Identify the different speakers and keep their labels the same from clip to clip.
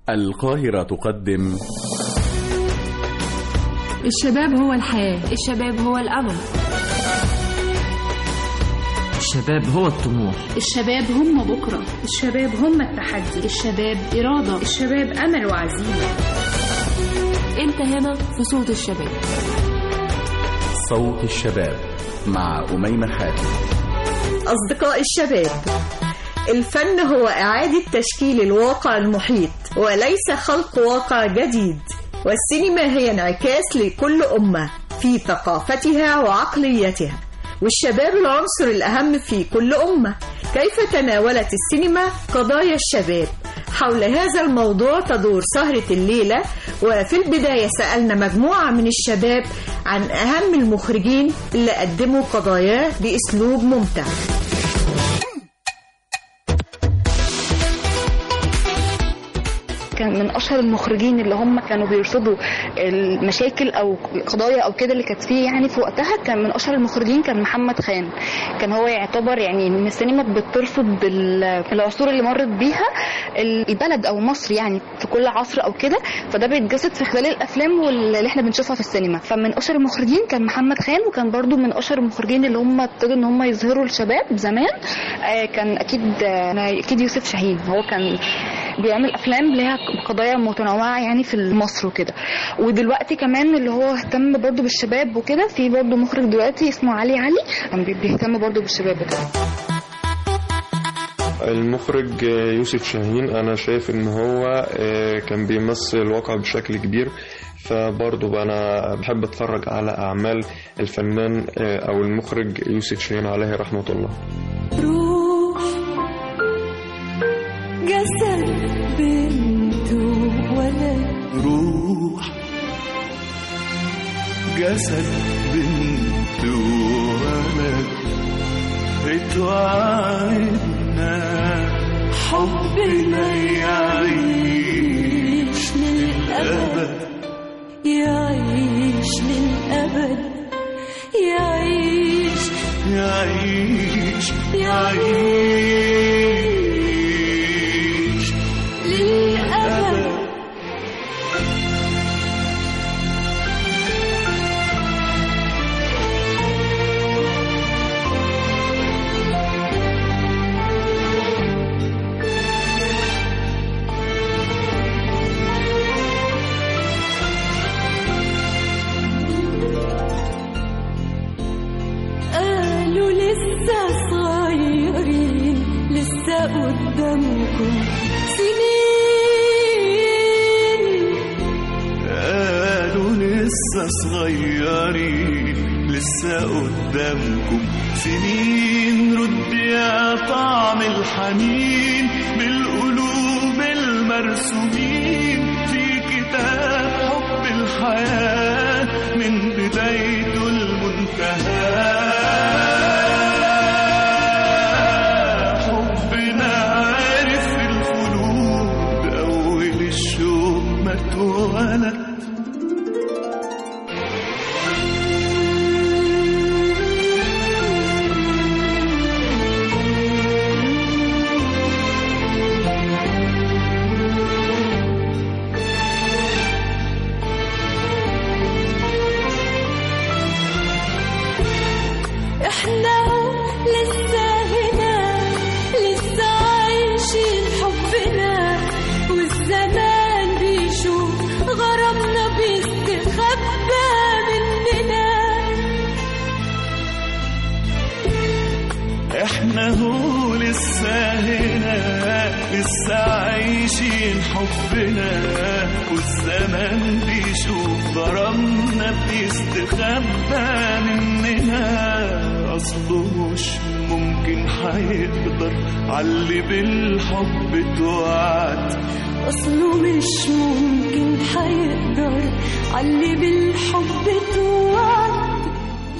Speaker 1: القاهرة تقدم
Speaker 2: الشباب هو الحياة
Speaker 3: الشباب هو الأمل
Speaker 4: الشباب هو الطموح
Speaker 5: الشباب هم بكرة الشباب هم التحدي الشباب إرادة الشباب أمل وعزيمة
Speaker 3: أنت هنا في صوت الشباب
Speaker 1: صوت الشباب مع أميمة حاتم
Speaker 6: أصدقاء الشباب الفن هو إعادة تشكيل الواقع المحيط وليس خلق واقع جديد والسينما هي انعكاس لكل أمة في ثقافتها وعقليتها والشباب العنصر الأهم في كل أمة كيف تناولت السينما قضايا الشباب حول هذا الموضوع تدور سهرة الليلة وفي البداية سألنا مجموعة من الشباب عن أهم المخرجين اللي قدموا قضاياه بأسلوب ممتع
Speaker 7: كان من اشهر المخرجين اللي هم كانوا بيرصدوا المشاكل او القضايا او كده اللي كانت فيه يعني في وقتها كان من اشهر المخرجين كان محمد خان كان هو يعتبر يعني ان السينما بترصد العصور اللي مرت بيها البلد او مصر يعني في كل عصر او كده فده بيتجسد في خلال الافلام واللي احنا بنشوفها في السينما فمن اشهر المخرجين كان محمد خان وكان برضو من اشهر المخرجين اللي هم ابتدوا ان هم يظهروا الشباب زمان آه كان اكيد آه اكيد يوسف شاهين هو كان بيعمل افلام ليها قضايا متنوعه يعني في مصر وكده ودلوقتي كمان اللي هو اهتم برضو بالشباب وكده في برضو مخرج دلوقتي اسمه علي علي كان بيهتم برضو بالشباب وكده
Speaker 8: المخرج يوسف شاهين انا شايف ان هو كان بيمثل الواقع بشكل كبير فبرضه انا بحب اتفرج على اعمال الفنان او المخرج يوسف شاهين عليه رحمه الله
Speaker 9: روح جسد بنت ولد
Speaker 10: روح جسد بنت ولد اتوعدنا حبنا يعيش للأبد
Speaker 9: يعيش للأبد يعيش
Speaker 10: يعيش يعيش
Speaker 9: للأبد قالوا لسه صغيرين لسه قدامكم سنين
Speaker 10: قالوا لسه صغيرين لسه قدامكم سنين رد يا طعم الحنين بالقلوب المرسومين في كتاب حب الحياة من بدايته المنتهى حبنا عارف الخلود أول الشوق ما اتولد
Speaker 9: احنا لسه هنا لسه عايشين حبنا والزمان بيشوف غرامنا بيستخبى مننا
Speaker 10: احنا هو لسه هنا لسه عايشين حبنا والزمان بيشوف ضربنا بيستخبى مننا اصله مش ممكن هيقدر علي بالحب توعد
Speaker 9: اصله مش ممكن هيقدر علي بالحب توعد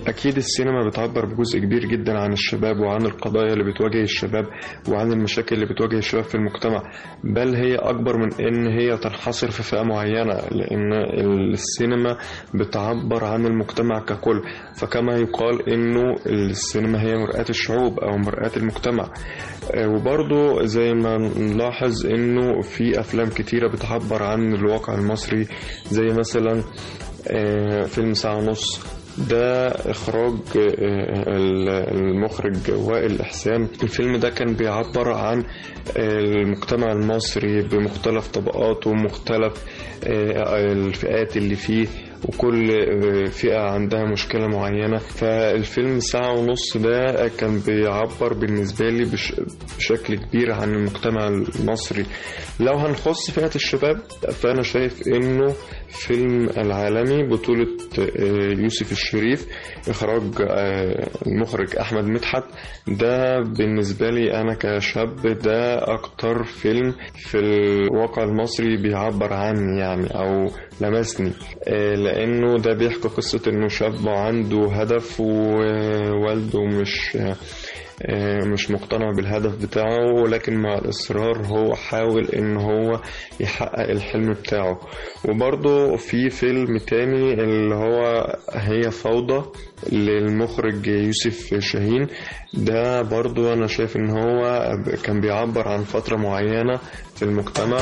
Speaker 8: أكيد السينما بتعبر بجزء كبير جدا عن الشباب وعن القضايا اللي بتواجه الشباب وعن المشاكل اللي بتواجه الشباب في المجتمع بل هي أكبر من إن هي تنحصر في فئة معينة لأن السينما بتعبر عن المجتمع ككل فكما يقال إنه السينما هي مرآة الشعوب أو مرآة المجتمع آه، وبرضه زي ما نلاحظ إنه في أفلام كتيرة بتعبر عن الواقع المصري زي مثلا آه، فيلم ساعة ونص ده إخراج آه، المخرج وائل إحسان الفيلم ده كان بيعبر عن المجتمع المصري بمختلف طبقاته ومختلف آه، الفئات اللي فيه وكل آه، فئة عندها مشكلة معينة فالفيلم ساعة ونص ده كان بيعبر بالنسبة لي بش- بشكل كبير عن المجتمع المصري لو هنخص فئة الشباب فأنا شايف إنه فيلم العالمي بطولة آه، يوسف الشريف إخراج آه، المخرج أحمد مدحت ده بالنسبة لي أنا كشاب ده أكتر فيلم في الواقع المصري بيعبر عني يعني أو لمسني آه، لأنه ده بيحكي قصة إنه شاب عنده هدف ووالده مش آه، مش مقتنع بالهدف بتاعه ولكن مع الإصرار هو حاول إن هو يحقق الحلم بتاعه وبرضه في فيلم تاني اللي هو هي فوضى للمخرج يوسف شاهين ده برضه أنا شايف إن هو كان بيعبر عن فترة معينة في المجتمع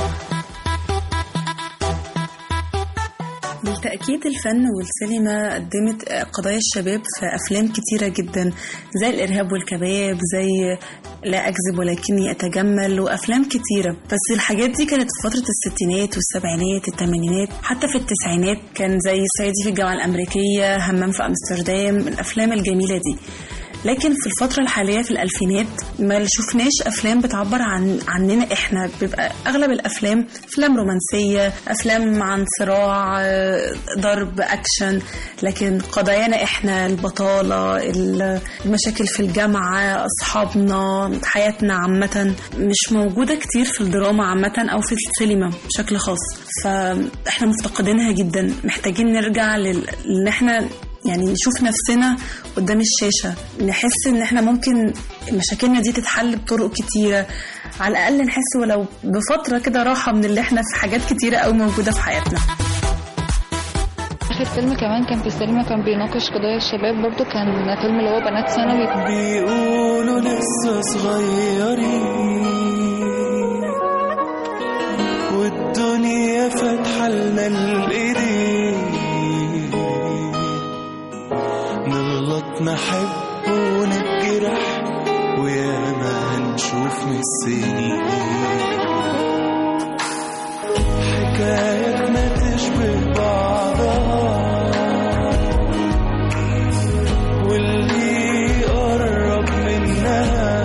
Speaker 11: بالتأكيد الفن والسينما قدمت قضايا الشباب في أفلام كتيرة جدا زي الإرهاب والكباب زي لا أكذب ولكني أتجمل وأفلام كتيرة بس الحاجات دي كانت في فترة الستينات والسبعينات الثمانينات حتى في التسعينات كان زي صعيدي في الجامعة الأمريكية همام في أمستردام الأفلام الجميلة دي لكن في الفترة الحالية في الألفينات ما شفناش أفلام بتعبر عن عننا إحنا بيبقى أغلب الأفلام أفلام رومانسية أفلام عن صراع آه، ضرب أكشن لكن قضايانا إحنا البطالة ال- المشاكل في الجامعة أصحابنا حياتنا عامة مش موجودة كتير في الدراما عامة أو في السينما بشكل خاص فإحنا مفتقدينها جدا محتاجين نرجع لل... إن إحنا يعني نشوف نفسنا قدام الشاشة نحس ان احنا ممكن مشاكلنا دي تتحل بطرق كتيرة على الأقل نحس ولو بفترة كده راحة من اللي احنا في حاجات كتيرة أوي موجودة في حياتنا
Speaker 7: اخر فيلم كمان كان في السينما كان بيناقش قضايا الشباب برضو كان فيلم اللي هو بنات ثانوي
Speaker 10: بيقولوا لسه صغيرين والدنيا فاتحة لنا الإيدين نغلط نحب ونتجرح وياما هنشوف من السنين حكايتنا تشبه بعضها واللي يقرب منها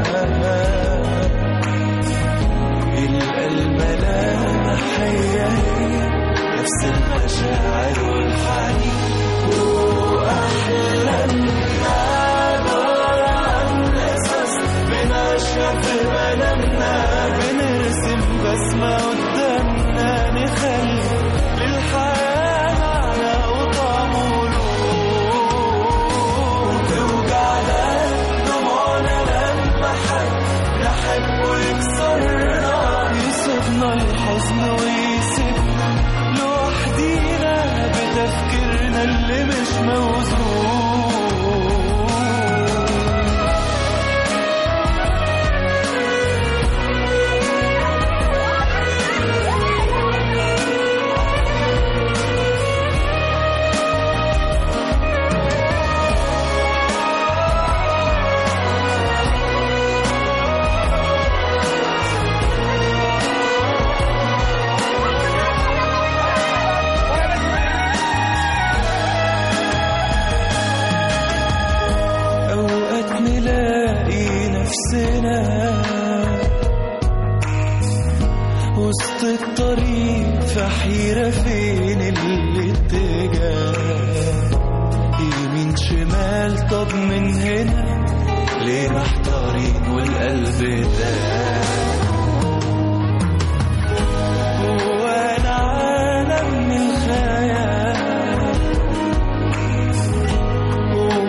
Speaker 10: يلقى الملامح هي هي نفس المشاعر والحنين وأحلامنا عبارة عن قصص بنعيشها في منامنا بنرسم بسمة قدامنا نخلي للحياة معنى وطعم وتوجعنا دموعنا لما حد نحبه يكسرنا يصيبنا الحزن ويسيبنا لوحدينا بتفكيرنا اللي مش موزون أوقات نلاقي نفسنا وسط الطريق في حيرة فين الاتجاه يمين شمال طب من هنا ليه محتارين والقلب ده وانا عالم من الخيال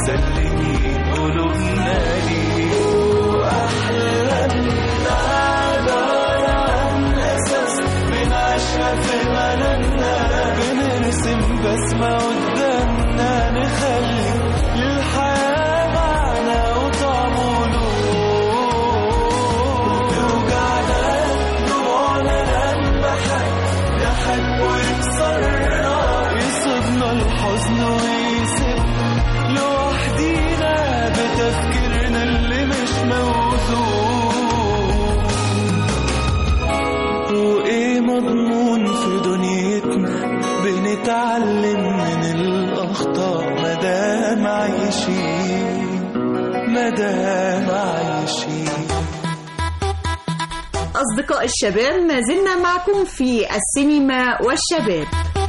Speaker 10: مسلمين قلوبنا ليه وأحلامنا عبارة عن أساس بنعيشها في ملامنا بنرسم بسمة قدامنا نخلي للحياة معنى وطعم توجعنا دموعنا لما حد ضحك ويكسرنا يصيبنا الحزن ويسيب لوحدينا بتفكيرنا اللي مش موزون وايه مضمون في دنيتنا بنتعلم من الاخطاء مدام عايشين مدام عايشين
Speaker 6: أصدقاء الشباب ما زلنا معكم في السينما والشباب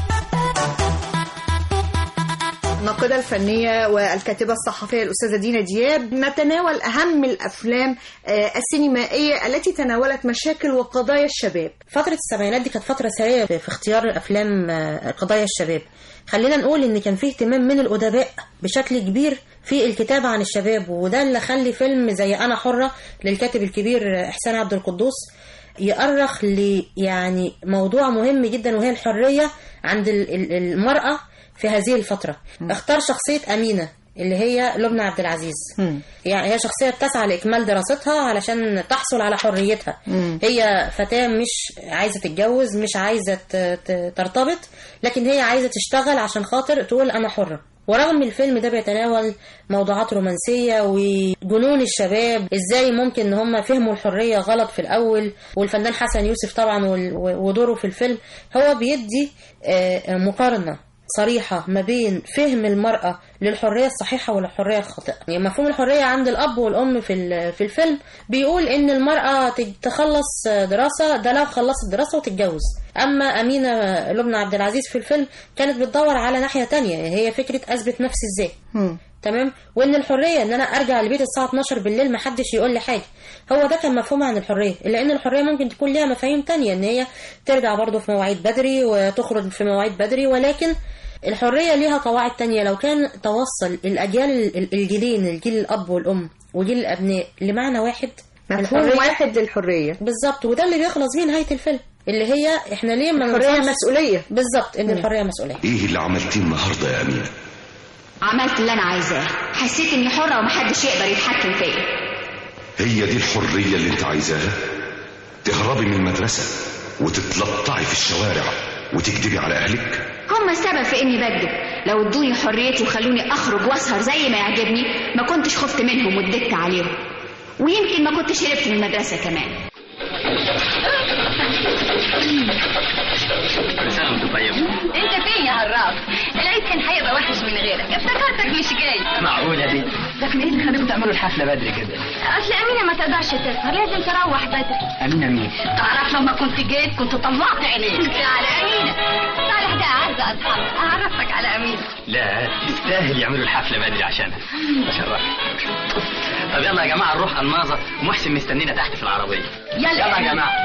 Speaker 6: الناقدة الفنية والكاتبة الصحفية الأستاذة دينا دياب نتناول أهم الأفلام آه، السينمائية التي تناولت مشاكل وقضايا الشباب
Speaker 12: فترة السبعينات دي كانت فترة سرية في اختيار أفلام آه، قضايا الشباب خلينا نقول إن كان فيه اهتمام من الأدباء بشكل كبير في الكتابة عن الشباب وده اللي خلي فيلم زي أنا حرة للكاتب الكبير آه، إحسان عبد القدوس يأرخ ل يعني موضوع مهم جدا وهي الحرية عند ال- ال- المرأة في هذه الفترة اختار شخصية أمينة اللي هي لبنى عبد العزيز يعني هي شخصية بتسعى لإكمال دراستها علشان تحصل على حريتها هي فتاة مش عايزة تتجوز مش عايزة ت- ت- ترتبط لكن هي عايزة تشتغل عشان خاطر تقول أنا حرة ورغم الفيلم ده بيتناول موضوعات رومانسية وجنون الشباب ازاي ممكن ان هم فهموا الحرية غلط في الاول والفنان حسن يوسف طبعا وال- ودوره في الفيلم هو بيدي آه، آه، مقارنة صريحة ما بين فهم المرأة للحرية الصحيحة والحرية الخاطئة يعني مفهوم الحرية عند الأب والأم في ال- في الفيلم بيقول إن المرأة تج- تخلص دراسة ده لو خلصت دراسة وتتجوز أما أمينة لبنى عبد العزيز في الفيلم كانت بتدور على ناحية تانية هي فكرة أثبت نفسي إزاي تمام وان الحريه ان انا ارجع البيت الساعه 12 بالليل ما حدش يقول لي حاجه هو ده كان مفهومها عن الحريه الا ان الحريه ممكن تكون ليها مفاهيم تانية ان هي ترجع برضه في مواعيد بدري وتخرج في مواعيد بدري ولكن الحريه ليها قواعد تانية لو كان توصل الاجيال ال- الجيلين الجيل الاب والام وجيل الابناء لمعنى واحد
Speaker 6: مفهوم
Speaker 12: الحرية-
Speaker 6: واحد للحرية
Speaker 12: بالظبط وده اللي بيخلص بيه نهايه الفيلم اللي هي احنا ليه ما
Speaker 6: الحرية
Speaker 12: ننصحش-
Speaker 6: مسؤولية
Speaker 12: بالظبط ان الحريه مسؤوليه
Speaker 13: ايه اللي عملتيه النهارده يا امينه
Speaker 14: عملت اللي انا عايزاه حسيت اني حره ومحدش يقدر يتحكم فيا
Speaker 13: هي دي الحريه اللي انت عايزاها تهربي من المدرسه وتتلطعي في الشوارع وتكدبي على اهلك
Speaker 14: هم السبب في اني بكذب لو ادوني حريتي وخلوني اخرج واسهر زي ما يعجبني ما كنتش خفت منهم واديت عليهم ويمكن ما كنتش هربت من المدرسه كمان
Speaker 15: كل سنه وانت طيبه
Speaker 16: انت فين يا عراف العيد كان هيبقى وحش من غيرك افتكرتك مش جاي
Speaker 15: معقوله دي لكن ايه اللي خليكم تعملوا الحفله بدري كده
Speaker 16: اصل امينه ما تقدرش تسهر لازم تروح بدري
Speaker 15: امينه مين
Speaker 16: تعرف لما كنت جيت كنت طلعت عينيك على امينه صالح ده اعز اصحابي اعرفك على امينه
Speaker 15: لا تستاهل يعملوا الحفله بدري عشانها تشرفت طب يلا يا جماعه نروح الماظه ومحسن مستنينا تحت في العربيه
Speaker 16: يلا
Speaker 15: يلا يا جماعه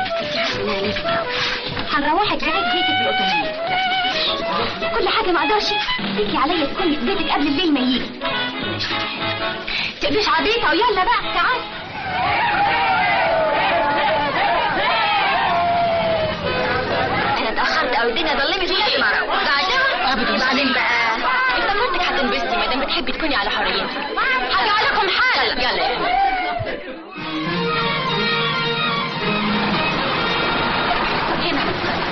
Speaker 16: هنروحك لغايه بيتك بالاتوبيس كل حاجه ما اقدرش تيجي عليا تكوني في بيتك قبل الليل ما يجي تبقيش عبيطه ويلا بقى تعال انا اتاخرت قوي الدنيا ظلمت لحد ما اروح بعدها بعدين بقى انت مرتك هتنبسطي ما دام بتحبي تكوني على حريتك هرجع لكم حالا يلا يا هنا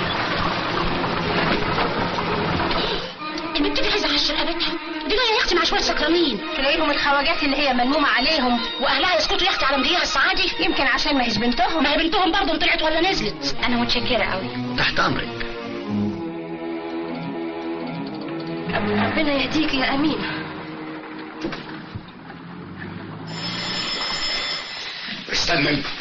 Speaker 16: البنت دي عايزه احشر رقبتها دي جايه يا اختي مع شويه سكرانين تلاقيهم الخواجات اللي هي ملمومه عليهم واهلها يسكتوا يا اختي على مضيها السعادي يمكن عشان ما هيش بنتهم ما هي بنتهم برضه طلعت ولا نزلت انا متشكره قوي
Speaker 15: تحت امرك
Speaker 16: ربنا يهديك يا امينه
Speaker 13: استنى انت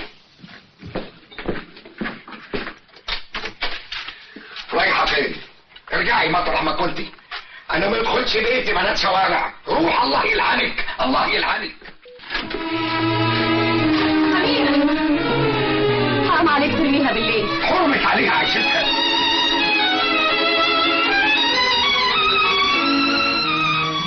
Speaker 13: رايحه فين ارجعي مطرح ما كنتي انا ما ادخلش بيتي بنات شوارع روح الله يلعنك الله يلعنك
Speaker 16: حرام عليك ترميها بالليل
Speaker 13: حرمت عليها عيشتها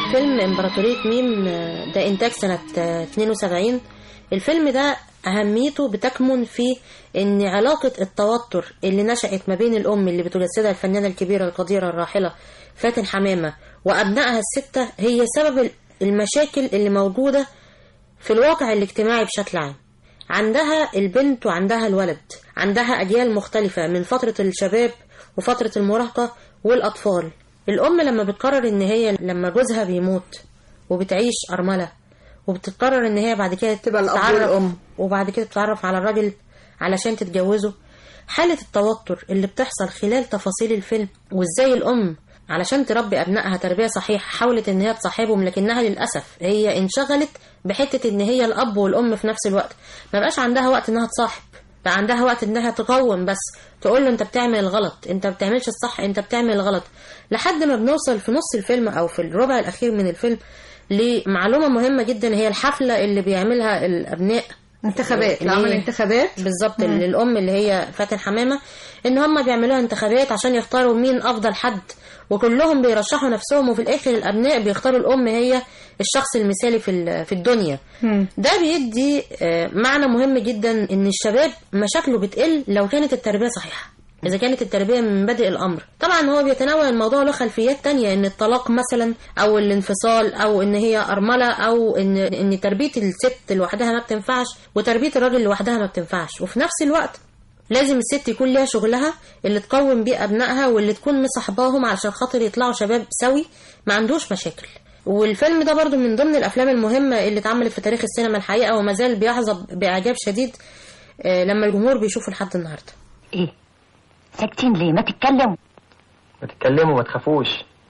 Speaker 12: فيلم امبراطورية ميم آه، ده انتاج سنة آه، 72 الفيلم ده أهميته بتكمن في إن علاقة التوتر اللي نشأت ما بين الأم اللي بتجسدها الفنانة الكبيرة القديرة الراحلة فاتن حمامة وأبنائها الستة هي سبب المشاكل اللي موجودة في الواقع الاجتماعي بشكل عام عندها البنت وعندها الولد عندها أجيال مختلفة من فترة الشباب وفترة المراهقة والأطفال الأم لما بتقرر إن هي لما جوزها بيموت وبتعيش أرملة وبتقرر إن هي بعد كده تبقى
Speaker 6: الأب والأم.
Speaker 12: وبعد كده تتعرف على الراجل علشان تتجوزه حالة التوتر اللي بتحصل خلال تفاصيل الفيلم وإزاي الأم علشان تربي أبنائها تربية صحيحة حاولت إن هي تصاحبهم لكنها للأسف هي انشغلت بحتة إن هي الأب والأم في نفس الوقت ما بقاش عندها وقت إنها تصاحب بقى عندها وقت إنها تقوم بس تقول له أنت بتعمل الغلط أنت ما بتعملش الصح أنت بتعمل الغلط لحد ما بنوصل في نص الفيلم أو في الربع الأخير من الفيلم لمعلومة مهمة جدا هي الحفلة اللي بيعملها الأبناء
Speaker 6: انتخابات
Speaker 12: اللي
Speaker 6: عمل
Speaker 12: هي-
Speaker 6: انتخابات
Speaker 12: بالظبط
Speaker 6: مم.
Speaker 12: للأم اللي هي فاتن حمامة إن هم بيعملوها انتخابات عشان يختاروا مين أفضل حد وكلهم بيرشحوا نفسهم وفي الآخر الأبناء بيختاروا الأم هي الشخص المثالي في ال- في الدنيا ده بيدي آه، معنى مهم جدا ان الشباب مشاكله بتقل لو كانت التربية صحيحة إذا كانت التربية من مبادئ الأمر طبعا هو بيتناول الموضوع له خلفيات تانية إن الطلاق مثلا أو الانفصال أو إن هي أرملة أو إن إن تربية الست لوحدها ما بتنفعش وتربية الراجل لوحدها ما بتنفعش وفي نفس الوقت لازم الست يكون ليها شغلها اللي تقوم بيه أبنائها واللي تكون مصاحباهم علشان خاطر يطلعوا شباب سوي ما عندوش مشاكل والفيلم ده برضو من ضمن الأفلام المهمة اللي اتعملت في تاريخ السينما الحقيقة وما زال بيحظى بإعجاب شديد آه، لما الجمهور بيشوفه لحد النهارده
Speaker 16: ايه ساكتين ليه ما تتكلموا
Speaker 17: ما تتكلموا ما تخافوش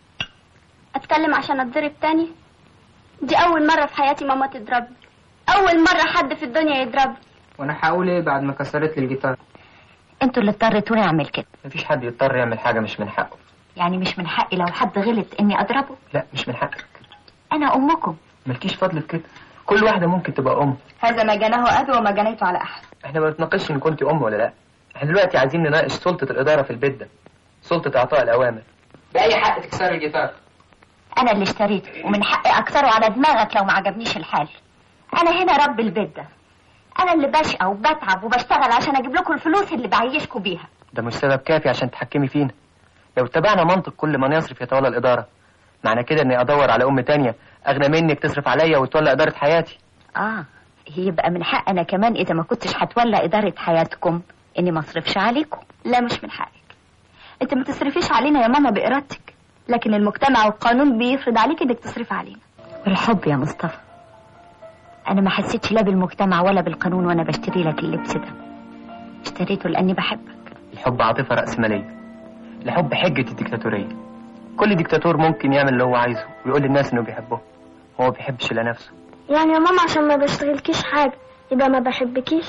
Speaker 18: اتكلم عشان اتضرب تاني دي اول مرة في حياتي ماما تضربني اول مرة حد في الدنيا يضربني
Speaker 17: وانا هقول ايه بعد ما كسرت لي الجيتار
Speaker 16: انتوا اللي اضطريتوني اعمل كده
Speaker 17: مفيش حد يضطر يعمل حاجه مش من حقه
Speaker 16: يعني مش من حقي لو حد غلط اني اضربه
Speaker 17: لا مش من حقك
Speaker 16: انا امكم
Speaker 17: مالكيش فضل في كده كل واحده ممكن تبقى ام
Speaker 7: هذا ما جناه ابي وما جنيته على احد
Speaker 17: احنا ما بنتناقش ان كنت ام ولا لا احنا دلوقتي عايزين نناقش سلطه الاداره في البيت ده سلطه اعطاء الاوامر باي حق تكسر الجيتار
Speaker 16: انا اللي اشتريته ومن حقي اكسره على دماغك لو ما عجبنيش الحال انا هنا رب البيت ده انا اللي بشقى وبتعب وبشتغل عشان اجيب لكم الفلوس اللي بعيشكم بيها
Speaker 17: ده مش سبب كافي عشان تحكمي فينا لو اتبعنا منطق كل من يصرف يتولى الاداره معنى كده اني ادور على ام تانية اغنى منك تصرف عليا وتولى اداره حياتي
Speaker 16: اه يبقى من حق انا كمان اذا ما كنتش هتولى اداره حياتكم اني ما اصرفش عليكم
Speaker 18: لا مش من حقك انت ما تصرفيش علينا يا ماما بارادتك لكن المجتمع والقانون بيفرض عليك انك تصرفي علينا
Speaker 16: والحب يا مصطفى انا ما حسيتش لا بالمجتمع ولا بالقانون وانا بشتري لك اللبس ده اشتريته لاني بحبك
Speaker 17: الحب عاطفه راسماليه الحب حجه الديكتاتوريه كل ديكتاتور ممكن يعمل اللي هو عايزه ويقول للناس انه بيحبهم هو ما بيحبش الا نفسه
Speaker 18: يعني يا ماما عشان ما بشتغلكيش حاجة يبقى ما بحبكيش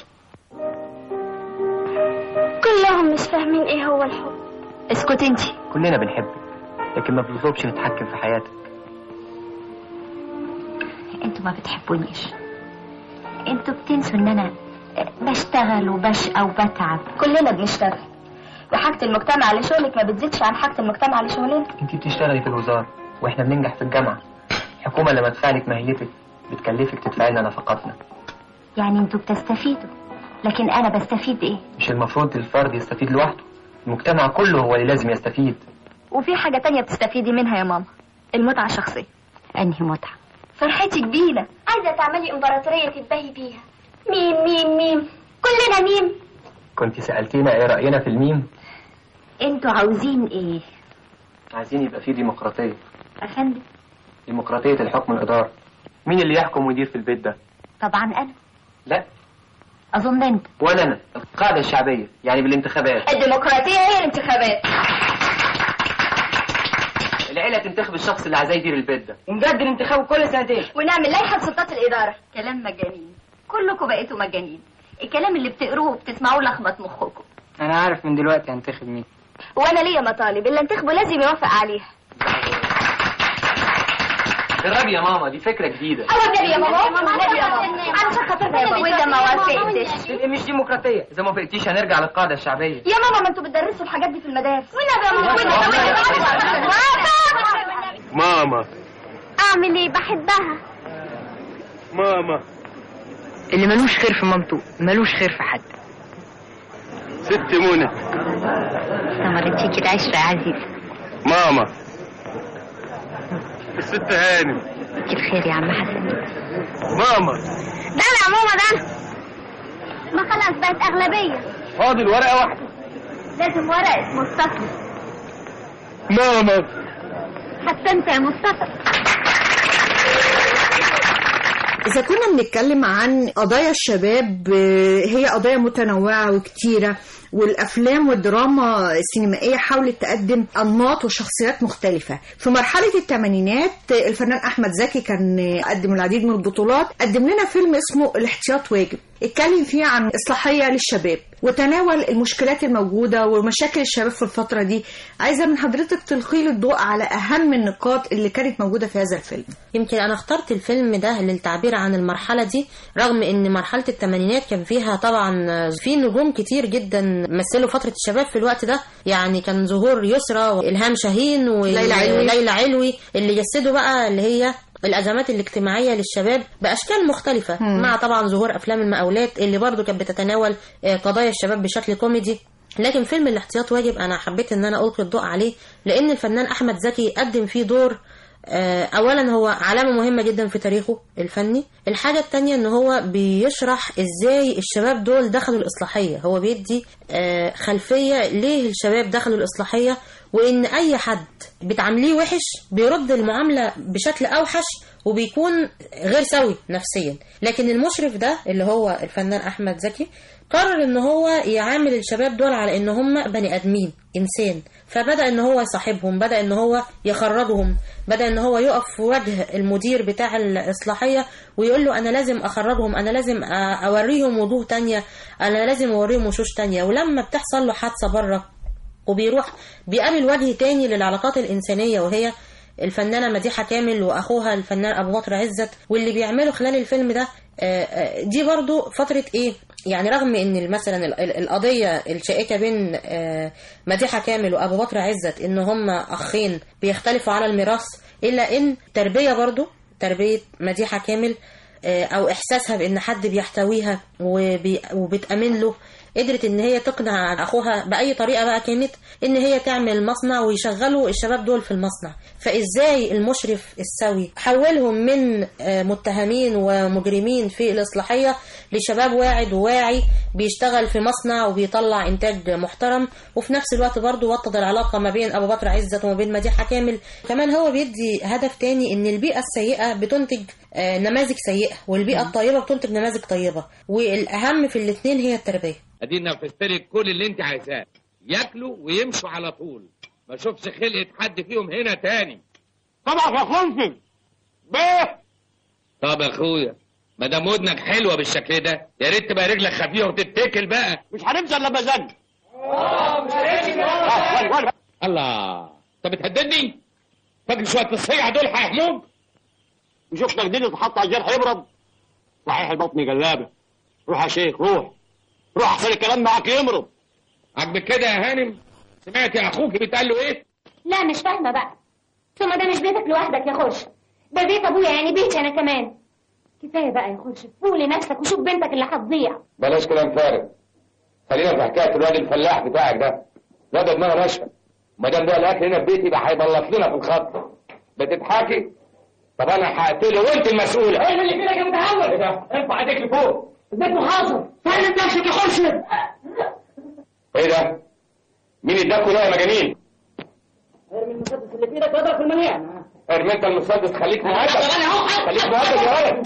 Speaker 18: كلهم مش فاهمين ايه هو الحب
Speaker 16: اسكت انتي
Speaker 17: كلنا بنحبك لكن ما بنطلبش نتحكم في حياتك
Speaker 16: انتوا ما بتحبونيش انتوا بتنسوا ان انا بشتغل وبشقى وبتعب
Speaker 18: كلنا بنشتغل وحاجة المجتمع لشغلك ما بتزيدش عن حاجة المجتمع لشغلنا
Speaker 17: انت بتشتغلي في الوزاره واحنا بننجح في الجامعه الحكومه لما تدفع لك ماهيتك بتكلفك تدفعي لنا نفقاتنا
Speaker 16: يعني انتوا بتستفيدوا لكن انا بستفيد ايه
Speaker 17: مش المفروض الفرد يستفيد لوحده المجتمع كله هو اللي لازم يستفيد
Speaker 18: وفي حاجة تانية بتستفيدي منها يا ماما المتعة الشخصية
Speaker 16: انهي متعة
Speaker 18: فرحتي كبيرة عايزة تعملي امبراطورية تتباهي بيها ميم ميم ميم كلنا ميم
Speaker 17: كنت سالتينا ايه راينا في الميم
Speaker 16: انتوا عاوزين ايه
Speaker 17: عايزين يبقى في ديمقراطيه
Speaker 16: افندم
Speaker 17: ديمقراطيه الحكم والاداره مين اللي يحكم ويدير في البيت ده
Speaker 16: طبعا انا
Speaker 17: لا
Speaker 16: اظن انت
Speaker 17: ولا انا القاعده الشعبيه يعني بالانتخابات
Speaker 18: الديمقراطية هي الانتخابات
Speaker 17: العيله تنتخب الشخص اللي عايزاه يدير البيت ده
Speaker 7: ونجدد انتخابه كل سنتين
Speaker 18: ونعمل لائحة سلطات الإدارة
Speaker 16: كلام مجانين كلكم بقيتوا مجانين الكلام اللي بتقروه وبتسمعوه لخبط مخكم
Speaker 17: انا عارف من دلوقتي هنتخب مين
Speaker 18: وأنا ليا مطالب اللي انتخبه لازم يوافق عليها
Speaker 17: جربي يا ماما دي فكره جديده
Speaker 18: أول نبي يا ماما النبي يا ماما علشان خاطرنا يا ماما وإذا ما وافقتش
Speaker 17: تبقي مش ديمقراطيه اذا ما وافقتيش هنرجع للقاعده الشعبيه
Speaker 18: يا ماما ما انتوا بتدرسوا الحاجات دي في المدارس والنبي يا ماما والنبي والنبي
Speaker 10: ماما
Speaker 18: اعمل ايه بحبها
Speaker 19: ماما
Speaker 7: اللي ملوش خير في مامته ملوش خير في حد
Speaker 19: ست منى
Speaker 7: استمرت فيك العشرة يا عزيز
Speaker 19: ماما الست هانم
Speaker 7: فيك الخير يا عم حسن
Speaker 19: ماما
Speaker 18: ده انا يا ماما ده أنا. ما خلاص بقت اغلبيه
Speaker 19: فاضل ورقة واحدة
Speaker 18: لازم ورقه مصطفى
Speaker 19: ماما
Speaker 18: حتى انت يا مصطفى
Speaker 6: إذا كنا بنتكلم عن قضايا الشباب آه، هي قضايا متنوعة وكتيرة والأفلام والدراما السينمائية حاولت تقدم أنماط وشخصيات مختلفة في مرحلة الثمانينات آه، الفنان أحمد زكي كان آه، قدم العديد من البطولات قدم لنا فيلم اسمه الاحتياط واجب اتكلم فيه عن إصلاحية للشباب وتناول المشكلات الموجودة ومشاكل الشباب في الفترة دي عايزة من حضرتك تلقي لي الضوء على أهم النقاط اللي كانت موجودة في هذا الفيلم
Speaker 12: يمكن انا اخترت الفيلم ده للتعبير عن المرحله دي رغم ان مرحله الثمانينات كان فيها طبعا في نجوم كتير جدا مثلوا فتره الشباب في الوقت ده يعني كان ظهور يسرى والهام شاهين
Speaker 6: ليلى علوي.
Speaker 12: وليلى علوي اللي جسدوا بقى اللي هي الازمات الاجتماعيه للشباب باشكال مختلفه
Speaker 6: مم.
Speaker 12: مع طبعا ظهور افلام المقاولات اللي برضو كانت بتتناول آه، قضايا الشباب بشكل كوميدي لكن فيلم الاحتياط واجب انا حبيت ان انا القي الضوء عليه لان الفنان احمد زكي قدم فيه دور آه، اولا هو علامه مهمه جدا في تاريخه الفني الحاجه التانية ان هو بيشرح ازاي الشباب دول دخلوا الاصلاحيه هو بيدي آه، خلفيه ليه الشباب دخلوا الاصلاحيه وان اي حد بتعامليه وحش بيرد المعامله بشكل اوحش وبيكون غير سوي نفسيا لكن المشرف ده اللي هو الفنان احمد زكي قرر ان هو يعامل الشباب دول على ان هم بني ادمين انسان فبدا ان هو يصاحبهم بدا ان هو يخرجهم بدا ان هو يقف في وجه المدير بتاع الاصلاحيه ويقول له انا لازم اخرجهم انا لازم أ- اوريهم وجوه تانية انا لازم اوريهم وشوش تانية ولما بتحصل له حادثه بره وبيروح بيقابل وجه تاني للعلاقات الإنسانية وهي الفنانة مديحة كامل وأخوها الفنان أبو بكر عزت واللي بيعملوا خلال الفيلم ده آه، آه، دي برضو فترة إيه يعني رغم ان مثلا ال- ال- القضيه الشائكه بين آه، مديحه كامل وابو بكر عزت ان هم اخين بيختلفوا على الميراث الا ان تربيه برضو تربيه مديحه كامل آه، او احساسها بان حد بيحتويها وبي وبتامن له قدرت ان هي تقنع اخوها باي طريقه بقى كانت ان هي تعمل مصنع ويشغلوا الشباب دول في المصنع فازاي المشرف السوي حولهم من آه، متهمين ومجرمين في الاصلاحيه لشباب واعد وواعي بيشتغل في مصنع وبيطلع انتاج محترم وفي نفس الوقت برضه وطد العلاقه ما بين ابو بكر عزت وما بين مديحه كامل كمان هو بيدي هدف تاني ان البيئه السيئه بتنتج آه، نماذج سيئه والبيئه الطيبه بتنتج نماذج طيبه والاهم في الاثنين هي التربيه
Speaker 20: ادينا نفذتلك كل اللي انت عايزاه ياكلوا ويمشوا على طول ما اشوفش خلقة حد فيهم هنا تاني طبعا يا خنفذ بيه طب يا اخويا ما دام ودنك حلوه بالشكل ده يا ريت تبقى رجلك خفيفه وتتكل بقى مش هنمشي الا لما زن الله انت بتهددني فاكر شويه الصيع دول هيحموك وشفنا جديد اتحط على الجرح يبرد صحيح البطن جلابه روح يا شيخ روح روح احسن الكلام معاك يمرض عاجبك كده يا هانم سمعت يا اخوك بيتقال له ايه
Speaker 16: لا مش فاهمة بقى ثم ده مش بيتك لوحدك يا خش ده بيت ابويا يعني بيتي انا كمان كفاية بقى يا خش فوق لنفسك وشوف بنتك اللي هتضيع
Speaker 20: بلاش كلام فارغ خلينا في حكايه الواد الفلاح بتاعك ده الواد دماغه ناشفه ما دام ده الاكل هنا في بيتي يبقى هيبلط لنا في الخط بتضحكي طب انا هقتله وانت المسؤوله ايه اللي كده يا متهور ايه ده ارفع ايديك لفوق البيت محاصر سلم نفسك يا خش ايه ده مين اداكوا ده يا مجانين
Speaker 16: ارمي المسدس اللي في ايدك واضرب في المليان
Speaker 20: ارمي انت المسدس خليك مؤدب خليك مؤدب يا ولد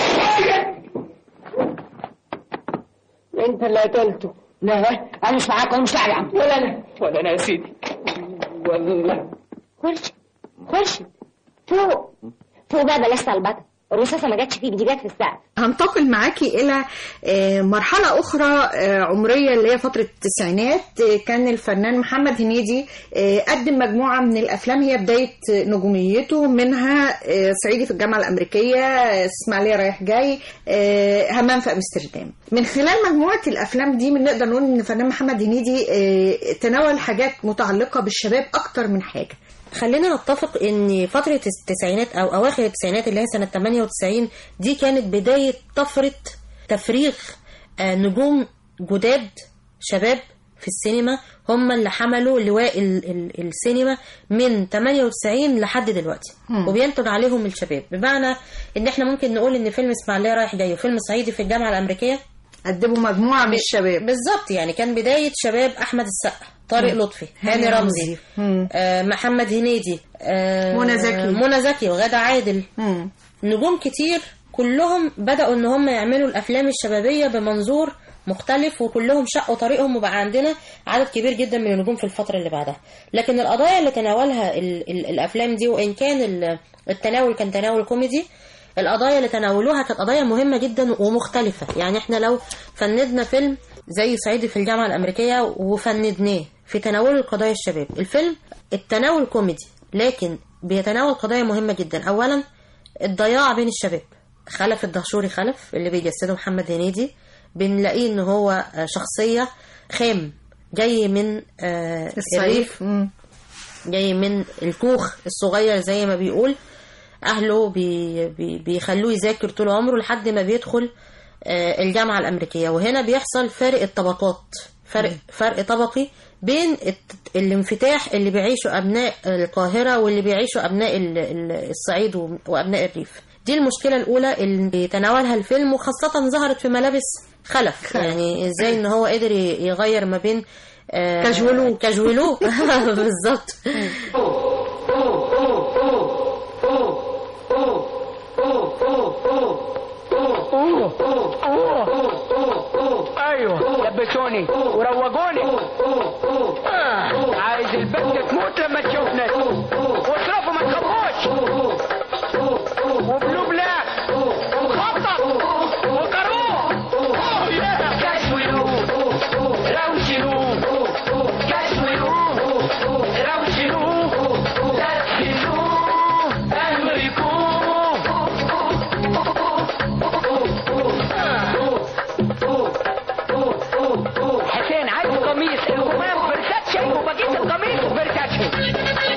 Speaker 16: انت اللي قتلته لا انا مش معاك ومش لاعب يا عم ولا انا
Speaker 20: ولا انا يا سيدي والله
Speaker 16: خش خش فوق فوق بقى بلاش صلبطه الرصاصه ما جاتش فيك دي جت في السقف
Speaker 6: هنتقل معاكي إلى آه، مرحلة أخرى آه، عمرية اللي هي فترة التسعينات آه، كان الفنان محمد هنيدي آه، قدم مجموعة من الأفلام هي بداية نجوميته منها آه، صعيدي في الجامعة الأمريكية آه، إسماعيلية رايح جاي آه، همام في أمستردام من خلال مجموعة الأفلام دي بنقدر نقول إن الفنان محمد هنيدي آه، تناول حاجات متعلقة بالشباب أكتر من حاجة
Speaker 12: خلينا نتفق ان فترة التسعينات او اواخر التسعينات اللي هي سنة 98 دي كانت بداية طفرة تفريغ آه، نجوم جداد شباب في السينما هم اللي حملوا لواء ال ال السينما من 98 لحد دلوقتي
Speaker 6: مم.
Speaker 12: وبينتج عليهم الشباب بمعنى ان احنا ممكن نقول ان فيلم اسماعيليه رايح جاي وفيلم صعيدي في الجامعه الامريكيه
Speaker 6: قدموا مجموعه من
Speaker 12: ب-
Speaker 6: الشباب
Speaker 12: بالظبط يعني كان بدايه شباب احمد السقا طارق
Speaker 6: مم.
Speaker 12: لطفي
Speaker 6: هاني
Speaker 12: هاني
Speaker 6: رمزي.
Speaker 12: رمزي
Speaker 6: مم.
Speaker 12: آه محمد هنيدي آه
Speaker 6: منى زكي.
Speaker 12: منى زكي وغادة عادل
Speaker 6: مم.
Speaker 12: نجوم كتير كلهم بدأوا ان هم يعملوا الافلام الشبابية بمنظور مختلف وكلهم شقوا طريقهم وبقى عندنا عدد كبير جدا من النجوم في الفترة اللي بعدها لكن القضايا اللي تناولها ال ال الافلام دي وان كان ال- التناول كان تناول كوميدي القضايا اللي تناولوها كانت قضايا مهمة جدا ومختلفة يعني احنا لو فندنا فيلم زي صعيدي في الجامعة الأمريكية وفندناه في تناول القضايا الشباب الفيلم التناول كوميدي لكن بيتناول قضايا مهمة جدا أولا الضياع بين الشباب خلف الدهشوري خلف اللي بيجسده محمد هنيدي بنلاقيه ان هو آه، شخصية خام جاي من آه، الريف
Speaker 6: الصعيد
Speaker 12: جاي من الكوخ الصغير زي ما بيقول اهله بي بي بيخلوه يذاكر طول عمره لحد ما بيدخل آه، الجامعه الامريكيه وهنا بيحصل فارق الطبقات فرق فرق طبقي بين الت- الانفتاح اللي بيعيشه ابناء القاهره واللي بيعيشه ابناء ال- ال- الصعيد و- وابناء الريف دي المشكله الاولى اللي بيتناولها الفيلم وخاصه ظهرت في ملابس خلف يعني ازاي ان هو قدر ي- يغير ما بين آه،
Speaker 6: كاجولو.
Speaker 12: كاجولو بالظبط
Speaker 19: ايوه لبسوني وروجوني آه. عايز البنت تموت لما تشوفنا واصرفوا ما تخافوش وبلو بلاك وخطط وقاروه كشولو روشلو كشولو روشلو لبسوه امريكو حسين عايز قميص الهمام فرساتشي وبقيت القميص فرساتشي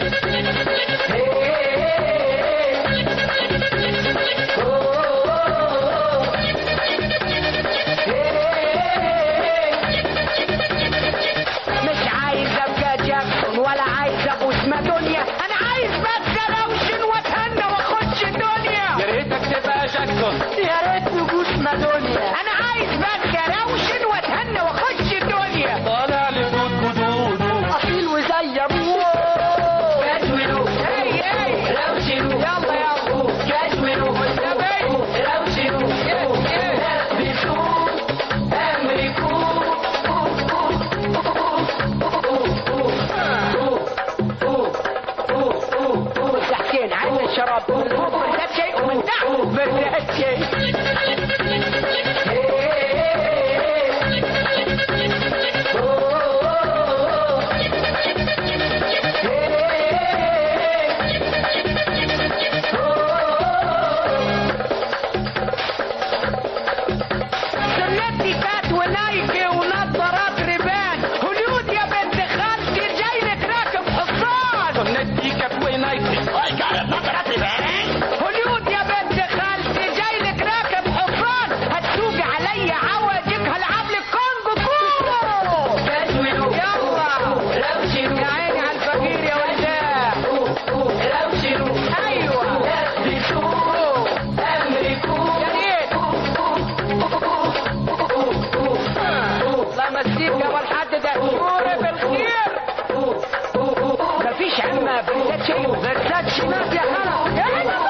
Speaker 19: مش عايز ابقى جاكسون ولا عايز ابو اسمها دنيا انا عايز بس اروشن واتهنى واخش الدنيا يا ريتك تبقى جاكسون يا ريت نقول اسمها دنيا انا عايز بس اروشن واتهنى واخش الدنيا طالع لدود جدود اصيل وزي ابوه كاجولو هي هي روشنو يلا يلا كاجولو والنبي روشنو لبسوه امريكو حسين عين الشراب من فوق برزات شيء ومن تحت برزات شيء سنتي كات ونايكي ونظارات ريبان هوليود يا بنت خالتي جاي لك راكب حصان سنتي كات ونايكي نظارات ريبان هوليود يا بنت خالتي جاي لك راكب حصان هتسوقي عليا عوجك هلعب لك كونغو كونغو يلا روشلو يا عيني على الفقير يا ولدان روشلو ايوه لبسوه امريكو يا ريت الله يمسيك يا ابو الحاج ده شوري بالخير مفيش عمه برزات شيء برزات شمال يا خلا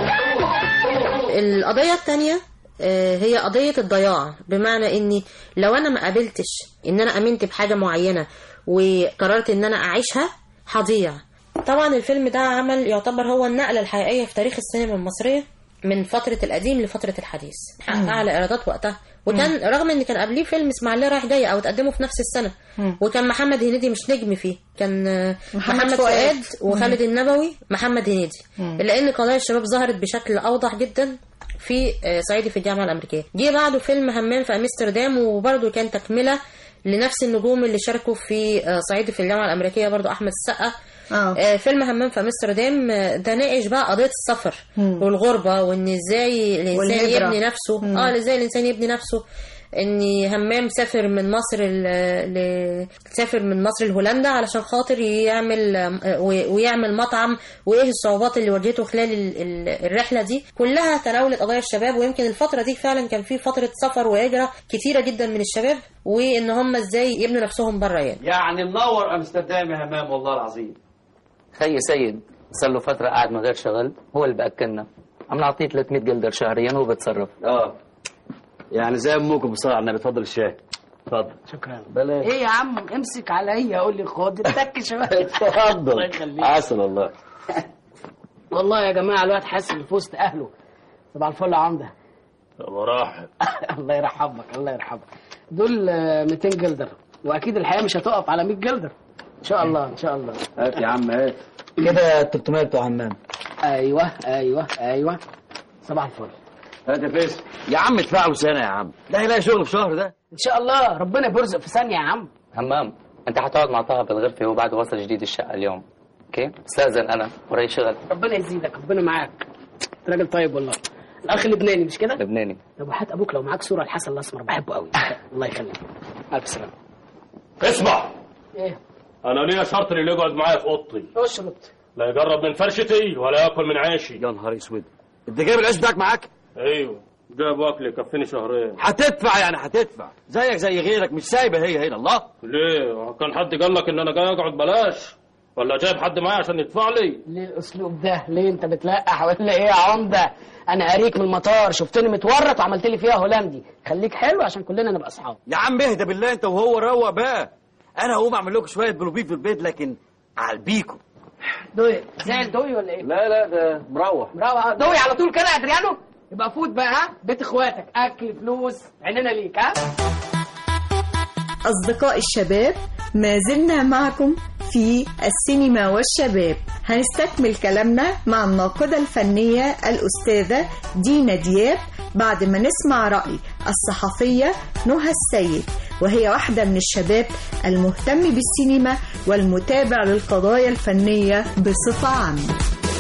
Speaker 12: القضية التانية آه، هي قضية الضياع بمعنى اني لو انا ما قابلتش ان انا امنت بحاجة معينة وقررت ان انا اعيشها هضيع طبعا الفيلم ده عمل يعتبر هو النقلة الحقيقية في تاريخ السينما المصرية من فترة القديم لفترة الحديث حقق
Speaker 6: مم.
Speaker 12: أعلى إيرادات وقتها وكان رغم ان كان قبليه فيلم اسماعيليه رايح جاي او اتقدموا في نفس السنه
Speaker 6: مم.
Speaker 12: وكان محمد هنيدي مش نجم فيه كان آه،
Speaker 6: محمد
Speaker 12: محمد,
Speaker 6: فؤاد.
Speaker 12: فؤاد وخالد النبوي محمد هنيدي
Speaker 6: مم.
Speaker 12: الا ان قضايا الشباب ظهرت بشكل اوضح جدا في آه، صعيدي في الجامعه الامريكيه جه بعده فيلم همام في امستردام وبرده كان تكمله لنفس النجوم اللي شاركوا في آه، صعيدي في الجامعه الامريكيه برضو احمد السقا آه فيلم همام في امستردام آه، ده ناقش بقى قضيه السفر
Speaker 6: مم.
Speaker 12: والغربه وان ازاي الانسان
Speaker 6: والهجرة.
Speaker 12: يبني نفسه
Speaker 6: مم.
Speaker 12: اه ازاي الانسان يبني نفسه ان همام سافر من مصر ل... ل... سافر من مصر لهولندا علشان خاطر يعمل آه، و- ويعمل مطعم وايه الصعوبات اللي واجهته خلال ال... ال... الرحله دي كلها تناولت قضايا الشباب ويمكن الفتره دي فعلا كان في فتره سفر وهجره كتيره جدا من الشباب وان هم ازاي يبنوا نفسهم بره يعني
Speaker 21: يعني منور امستردام يا همام والله العظيم
Speaker 22: خي سيد صار له فترة قاعد من غير شغل هو اللي بأكلنا عم نعطيه 300 جلدر شهريا وهو بتصرف
Speaker 21: اه يعني زي امكم بصراحه على النبي اتفضل الشاي اتفضل
Speaker 23: شكرا
Speaker 21: بلاش
Speaker 23: ايه يا عم امسك عليا قول لي خد اتك شويه الله
Speaker 21: اتفضل
Speaker 23: يخليك
Speaker 21: عسل والله
Speaker 23: والله يا جماعه الواد حاسس في وسط اهله صباح الفل يا عمده
Speaker 21: مراحب
Speaker 23: الله يرحمك الله يرحمك دول آه، 200 جلدر واكيد الحياه مش هتقف على 100 جلدر ان شاء الله ان شاء الله
Speaker 21: هات يا عم هات
Speaker 23: كده 300 بتوع همام ايوه ايوه ايوه صباح الفل
Speaker 21: هات يا فيصل يا عم ادفع له سنه يا عم ده هيلاقي شغل في شهر ده
Speaker 23: ان شاء الله ربنا بيرزق في ثانيه يا عم
Speaker 22: همام انت حتقعد مع طه بالغرفة وبعد وصل جديد الشقة اليوم اوكي استاذن انا وراي شغل
Speaker 23: ربنا يزيدك ربنا معاك انت راجل طيب والله الاخ اللبناني مش كده
Speaker 22: لبناني
Speaker 23: طب وحات ابوك لو معاك صوره الحسن الاسمر بحبه قوي الله يخليك الف سلامه
Speaker 24: اسمع
Speaker 23: ايه
Speaker 24: انا ليا شرط اللي يقعد معايا في اوضتي
Speaker 23: اشرط
Speaker 24: لا يجرب من فرشتي ولا ياكل من عيشي
Speaker 21: يا نهار اسود انت جايب العيش بتاعك معاك
Speaker 24: ايوه جايب اكل يكفيني شهرين
Speaker 21: هتدفع يعني هتدفع زيك زي غيرك مش سايبه هي هنا الله
Speaker 24: ليه كان حد قال لك ان انا جاي اقعد بلاش ولا جايب حد معايا عشان يدفع لي
Speaker 23: ليه الاسلوب ده ليه انت بتلقح ولا ايه يا عمده انا قاريك من المطار شفتني متورط وعملت لي فيها هولندي خليك حلو عشان كلنا نبقى اصحاب
Speaker 21: يا عم اهدى بالله انت وهو روق بقى انا هقوم اعمل لكم شويه بلوبيف في البيت لكن اعلبيكم
Speaker 23: دوي زعل دوي ولا ايه
Speaker 21: لا لا ده مروح
Speaker 23: مروح دوي على طول كده يا ادريانو يبقى فوت بقى ها بيت اخواتك اكل فلوس عيننا ليك ها
Speaker 6: أصدقاء الشباب ما زلنا معكم في السينما والشباب هنستكمل كلامنا مع الناقدة الفنية الأستاذة دينا دياب بعد ما نسمع رأي الصحفية نهى السيد وهي واحدة من الشباب المهتم بالسينما والمتابع للقضايا الفنية بصفة عامة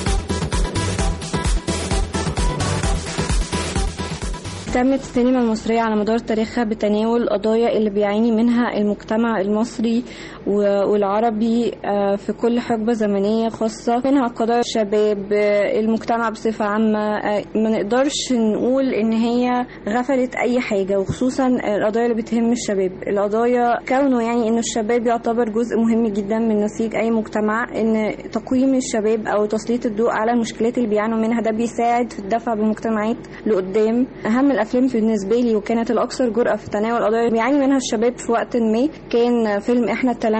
Speaker 25: اهتمت السينما المصرية على مدار تاريخها بتناول القضايا اللي بيعاني منها المجتمع المصري و- والعربي آه، في كل حقبة زمنية خاصة منها قضايا الشباب آه، المجتمع بصفة عامة آه، ما نقدرش نقول إن هي غفلت أي حاجة وخصوصا القضايا اللي بتهم الشباب القضايا كونه يعني إن الشباب يعتبر جزء مهم جدا من نسيج أي مجتمع إن تقويم الشباب أو تسليط الضوء على المشكلات اللي بيعانوا منها ده بيساعد في الدفع بالمجتمعات لقدام أهم الأفلام بالنسبة لي وكانت الأكثر جرأة في تناول القضايا اللي بيعاني منها الشباب في وقت ما كان فيلم إحنا التلامذة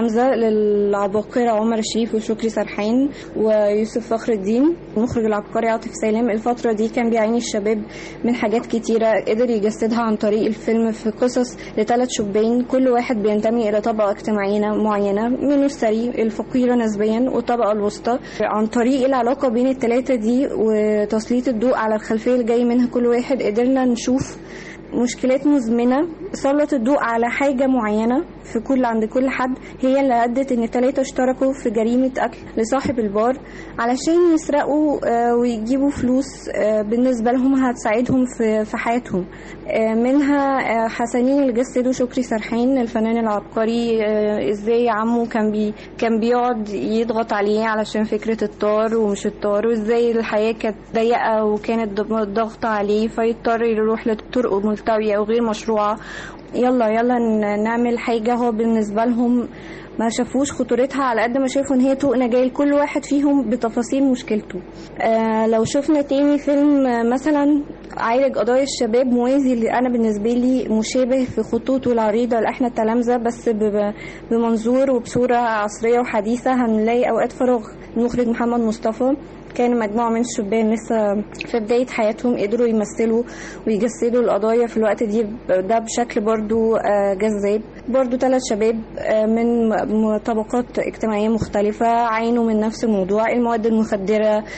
Speaker 25: للعباقرة عمر الشريف وشكري سرحان ويوسف فخر الدين المخرج العبقري عاطف سالم الفترة دي كان بيعاني الشباب من حاجات كتيرة قدر يجسدها عن طريق الفيلم في قصص لثلاث شبان كل واحد بينتمي إلى طبقة اجتماعية معينة من الثري الفقيرة نسبيا والطبقة الوسطى عن طريق العلاقة بين الثلاثة دي وتسليط الضوء على الخلفية اللي جاي منها كل واحد قدرنا نشوف مشكلات مزمنة سلط الضوء على حاجة معينة في كل عند كل حد هي اللي أدت إن التلاتة اشتركوا في جريمة قتل لصاحب البار علشان يسرقوا آه، ويجيبوا فلوس آه، بالنسبة لهم هتساعدهم في في حياتهم آه، منها آه، حسنين اللي جسدوا شكري سرحان الفنان العبقري آه، ازاي عمه كان بي كان بيقعد يضغط عليه علشان فكرة الطار ومش الطار وازاي الحياة كانت ضيقة وكانت ضغط عليه فيضطر يروح لطرق ملتوية وغير مشروعة يلا يلا ن- نعمل حاجة هو بالنسبة لهم ما شافوش خطورتها على قد ما شافوا ان هي طوق نجاة لكل واحد فيهم بتفاصيل مشكلته آه لو شفنا تاني فيلم آه، مثلا عالج قضايا الشباب موازي اللي انا بالنسبه لي مشابه في خطوطه العريضه اللي احنا التلامذه بس ب- بمنظور وبصوره عصريه وحديثه هنلاقي اوقات فراغ المخرج محمد مصطفى كان مجموعة من الشبان لسه في بداية حياتهم قدروا يمثلوا ويجسدوا القضايا في الوقت دي ده بشكل برضو آه، جذاب برضو ثلاث شباب آه، من م- طبقات اجتماعية مختلفة عانوا من نفس الموضوع المواد المخدرة آه،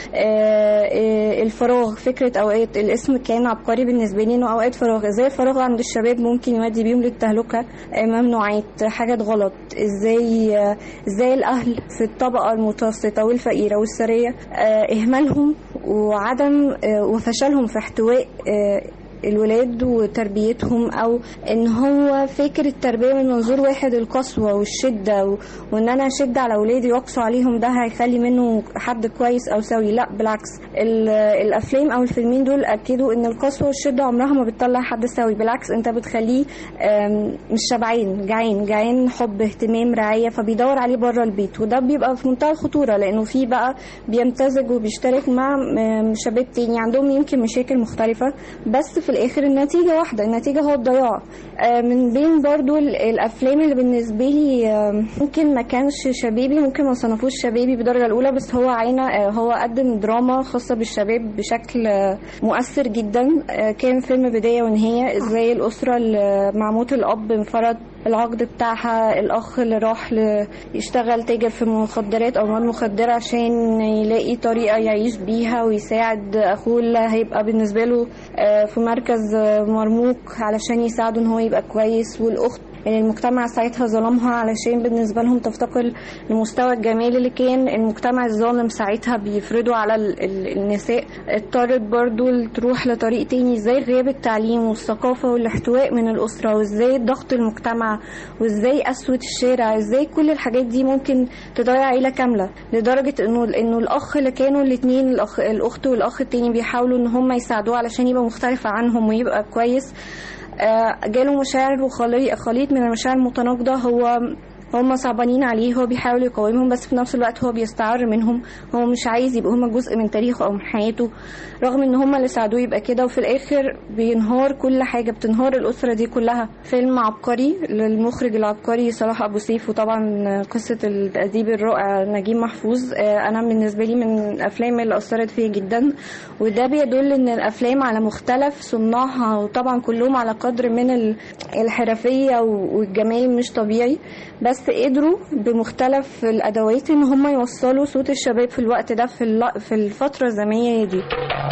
Speaker 25: آه، الفراغ فكرة أوقات الاسم كان عبقري بالنسبة لي إنه أوقات فراغ إزاي الفراغ عند الشباب ممكن يؤدي بيهم للتهلكة آه، ممنوعات حاجات غلط إزاي آه، إزاي الأهل في الطبقة المتوسطة والفقيرة والثرية آه، إهمالهم وعدم آه، وفشلهم في احتواء آه، الولاد وتربيتهم او ان هو فكر التربيه من منظور واحد القسوه والشده و... وان انا اشد على اولادي واقسو عليهم ده هيخلي منه حد كويس او سوي لا بالعكس ال... الافلام او الفيلمين دول اكدوا ان القسوه والشده عمرها ما بتطلع حد سوي بالعكس انت بتخليه آم، مش شبعان جعان جعان حب اهتمام رعايه فبيدور عليه بره البيت وده بيبقى في منتهى الخطوره لانه في بقى بيمتزج وبيشترك مع آم، شباب تاني عندهم يمكن مشاكل مختلفه بس في الاخر النتيجه واحده النتيجه هو الضياع آه، من بين برضو ال- الافلام اللي بالنسبه لي آه، ممكن ما كانش شبابي ممكن ما صنفوش شبابي بالدرجه الاولى بس هو عينا آه، هو قدم دراما خاصه بالشباب بشكل آه، مؤثر جدا آه، كان فيلم بدايه ونهايه ازاي الاسره اللي مع موت الاب انفرد العقد بتاعها الاخ اللي راح ل- يشتغل تاجر في المخدرات او مواد مخدره عشان يلاقي طريقه يعيش بيها ويساعد اخوه اللي هيبقى بالنسبه له آه، في مركز آه، مرموق علشان يساعده ان هو يبقى كويس والاخت يعني المجتمع ساعتها ظلمها علشان بالنسبة لهم تفتقر لمستوى الجمال اللي كان المجتمع الظالم ساعتها بيفرضه على ال- ال- النساء اضطرت برضو تروح لطريق تاني ازاي غياب التعليم والثقافة والاحتواء من الأسرة وازاي ضغط المجتمع وازاي قسوة الشارع ازاي كل الحاجات دي ممكن تضيع عيلة كاملة لدرجة انه انه الأخ اللي كانوا الاتنين الأخ الأخت والأخ التاني بيحاولوا ان هم يساعدوه علشان يبقى مختلف عنهم ويبقى كويس آه، جاله مشاعر وخليط خليط من المشاعر المتناقضة هو هم صعبانين عليه هو بيحاول يقاومهم بس في نفس الوقت هو بيستعر منهم هو مش عايز يبقوا هم جزء من تاريخه او من حياته رغم ان هم اللي ساعدوه يبقى كده وفي الاخر بينهار كل حاجه بتنهار الاسره دي كلها فيلم عبقري للمخرج العبقري صلاح ابو سيف وطبعا قصه الاديب الرائع نجيب محفوظ آه، انا بالنسبه لي من الافلام اللي اثرت فيا جدا وده بيدل ان الافلام على مختلف صناعها وطبعا كلهم على قدر من ال- الحرفيه والجمال مش طبيعي بس قدروا بمختلف الادوات ان هم يوصلوا صوت الشباب في الوقت ده في الل- في الفتره الزمنيه دي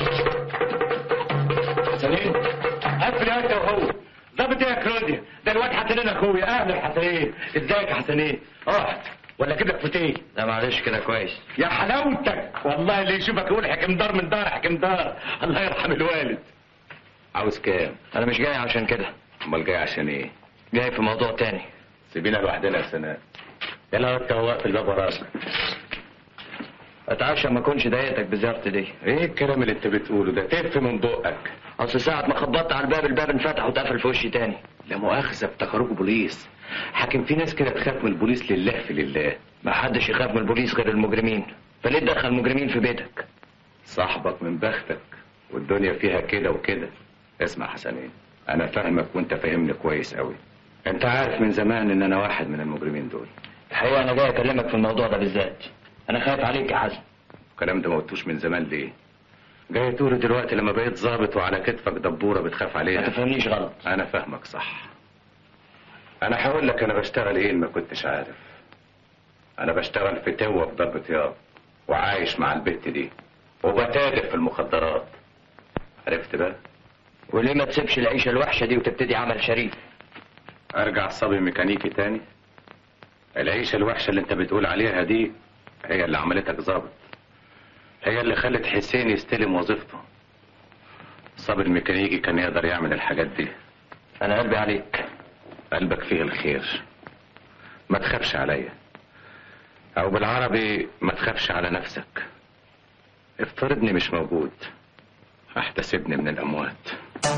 Speaker 1: سليم قفل انت وهو ظابط ايه يا كلوديا ده الواد حسنين اخويا اهلا حسنين ازيك يا حسنين اقعد ولا كده فتيه
Speaker 22: لا معلش كده كويس
Speaker 1: يا حلاوتك والله اللي يشوفك يقول حكم دار من دار حكم دار الله يرحم الوالد
Speaker 22: عاوز كام انا مش جاي عشان كده
Speaker 1: امال جاي عشان ايه
Speaker 22: جاي في موضوع تاني
Speaker 1: سيبينا لوحدنا يا سناء يلا انت واقف الباب وراك
Speaker 22: اتعشى ما اكونش ضايقتك بزيارتي دي
Speaker 1: ايه الكلام اللي انت بتقوله ده تف من بقك
Speaker 22: اصل ساعة ما خبطت على الباب الباب انفتح واتقفل في وشي تاني
Speaker 1: لا مؤاخذة افتكروك بوليس حاكم في ناس كده تخاف من البوليس لله في لله
Speaker 22: ما حدش يخاف من البوليس غير المجرمين فليه تدخل مجرمين في بيتك
Speaker 1: صاحبك من بختك والدنيا فيها كده وكده اسمع حسنين انا فاهمك وانت فاهمني كويس قوي انت عارف من زمان ان انا واحد من المجرمين دول
Speaker 22: الحقيقة انا جاي اكلمك في الموضوع ده بالذات انا خايف عليك يا حسن
Speaker 1: الكلام ده ما قلتوش من زمان ليه جاي تقول دلوقتي لما بقيت ظابط وعلى كتفك دبوره بتخاف عليها
Speaker 22: ما تفهمنيش غلط
Speaker 1: انا فاهمك صح انا هقول لك انا بشتغل ايه إن ما كنتش عارف انا بشتغل في توه في ضرب طياب وعايش مع البت دي وبتاجر في المخدرات عرفت بقى
Speaker 22: وليه ما تسيبش العيشة الوحشة دي وتبتدي عمل شريف
Speaker 1: ارجع صبي ميكانيكي تاني العيشه الوحشه اللي انت بتقول عليها دي هي اللي عملتك ظابط هي اللي خلت حسين يستلم وظيفته صبي الميكانيكي كان يقدر يعمل الحاجات دي
Speaker 22: انا قلبي عليك
Speaker 1: قلبك فيه الخير ما تخافش عليا او بالعربي ما تخافش على نفسك افترضني مش موجود احتسبني من الاموات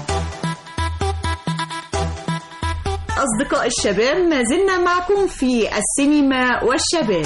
Speaker 6: أصدقاء الشباب ما زلنا معكم في السينما والشباب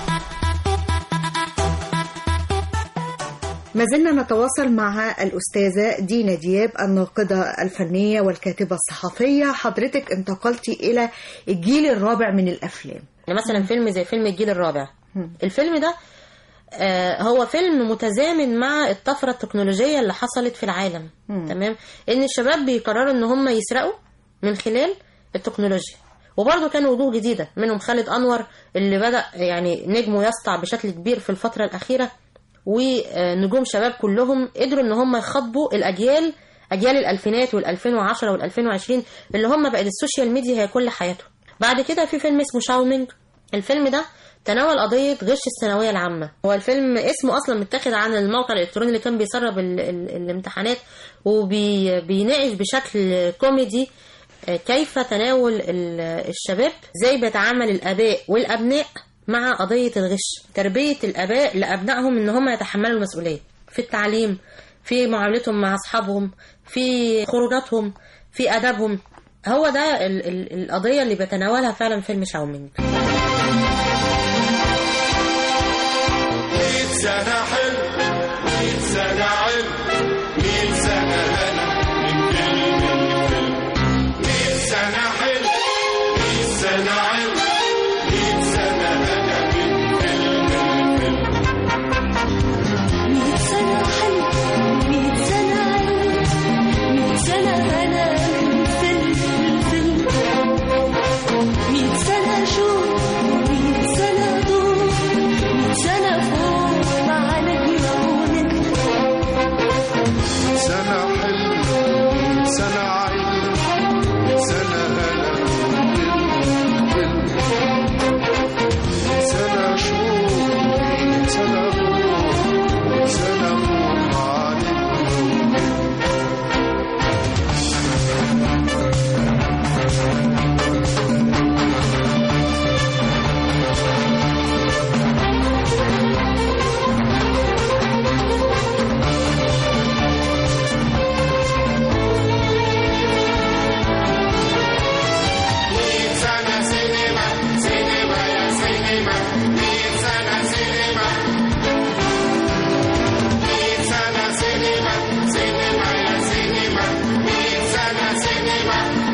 Speaker 6: ما زلنا نتواصل مع الأستاذة دينا دياب الناقدة الفنية والكاتبة الصحفية حضرتك انتقلتي إلى الجيل الرابع من الأفلام
Speaker 12: يعني مثلا فيلم زي فيلم الجيل الرابع الفيلم ده آه، هو فيلم متزامن مع الطفرة التكنولوجية اللي حصلت في العالم تمام ان الشباب بيقرروا ان هم يسرقوا من خلال التكنولوجيا وبرضه كان وجوه جديدة منهم خالد أنور اللي بدأ يعني نجمه يسطع بشكل كبير في الفترة الأخيرة ونجوم شباب كلهم قدروا ان هم يخاطبوا الاجيال اجيال الالفينات وال2010 وال2020 اللي هم بقت السوشيال ميديا هي كل حياتهم بعد كده في فيلم اسمه شاومينج الفيلم ده تناول قضية غش الثانوية العامة هو الفيلم اسمه أصلا متاخد عن الموقع الإلكتروني اللي كان بيسرب ال ال الامتحانات وبيناقش بشكل كوميدي كيف تناول ال- الشباب ازاي بيتعامل الآباء والأبناء مع قضية الغش تربية الآباء لأبنائهم إن هم يتحملوا المسؤولية في التعليم في معاملتهم مع أصحابهم في خروجاتهم في أدبهم هو ده ال- ال- القضية اللي بيتناولها فعلا فيلم شاومينج
Speaker 19: 100 سنة حلو 100 سنة علم 100 سنة هنا من فيلم لفيلم 100 سنة حلو 100 سنة علم 100 سنة هنا من فيلم لفيلم
Speaker 2: 100 سنة حلو 100 سنة علم 100 سنة هنا من فيلم لفيلم 100 سنة شوق 100 سنة ضوء 100 سنة فوق مع نجمة ونجم
Speaker 19: سنة حلو سنة عين سنة هلا سنة شوق سنة ضوء سنة فوق مع مية سنة سينما سينما يا سينما مية سنة سينما مية سنة سينما سينما يا سينما مية سنة سينما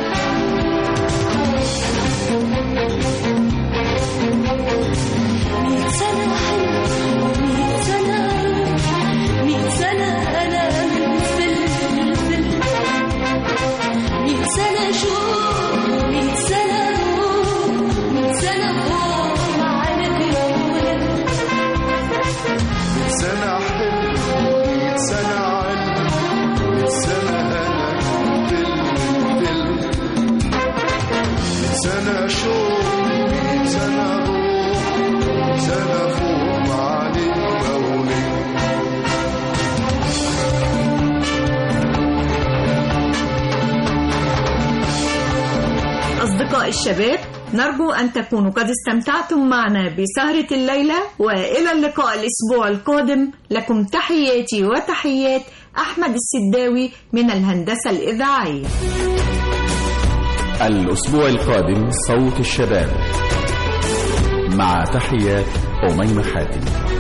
Speaker 2: مية سنة حلو ومية سنة علم مية سنة أنا من فيلم لفيلم مية سنة شوق مية سنة نور مية سنة فوق مع نجمة ونجم
Speaker 19: مية سنة حلو مية سنة علم مية سنة هلا فيلم فيلم مية سنة شوق مية سنة روح مية سنة فوق مع نجمة ونجم
Speaker 6: أصدقاء الشباب نرجو أن تكونوا قد استمتعتم معنا بسهرة الليلة وإلى اللقاء الأسبوع القادم لكم تحياتي وتحيات أحمد السداوي من الهندسة الإذاعية
Speaker 3: الأسبوع القادم صوت الشباب مع تحيات أميمة حاتم